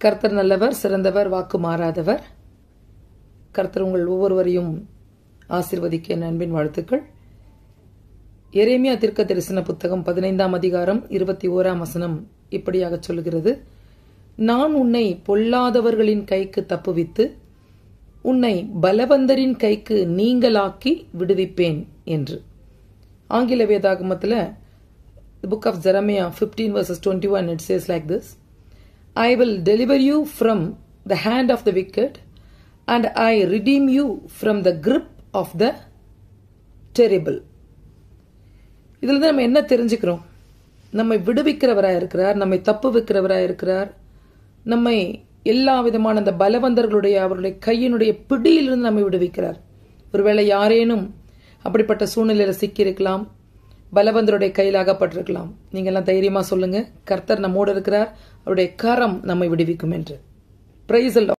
கர்த்தர் நல்லவர் சிறந்தவர் வாக்கு மாறாதவர் கர்த்தர் உங்கள் ஒவ்வொருவரையும் ஆசிர்வதிக்க என் அன்பின் வாழ்த்துக்கள் எரேமியா தீர்க்க தரிசன புத்தகம் பதினைந்தாம் அதிகாரம் இருபத்தி ஓராம் வசனம் இப்படியாக சொல்லுகிறது நான் உன்னை பொல்லாதவர்களின் கைக்கு தப்புவித்து உன்னை பலவந்தரின் கைக்கு நீங்களாக்கி விடுவிப்பேன் என்று ஆங்கில வேதாகமத்தில் the book of Jeremiah 15 verses 21 it says like this I will deliver you from the hand of the wicked and I redeem you from the grip of the terrible இதுல இருந்து நம்ம என்ன தெரிஞ்சுக்கிறோம் நம்மை விடுவிக்கிறவராக இருக்கிறார் நம்மை தப்பு வைக்கிறவராக இருக்கிறார் நம்மை எல்லா விதமான அந்த பலவந்தர்களுடைய அவருடைய கையினுடைய பிடியிலிருந்து நம்மை விடுவிக்கிறார் ஒருவேளை யாரேனும் அப்படிப்பட்ட சூழ்நிலையில சிக்கியிருக்கலாம் பலவந்தருடைய கையில் அகப்பட்டிருக்கலாம் நீங்க எல்லாம் தைரியமா சொல்லுங்க கர்த்தர் நம்மோடு இருக்கிறார் அவருடைய கரம் நம்மை விடுவிக்கும் என்று பிரைஸ்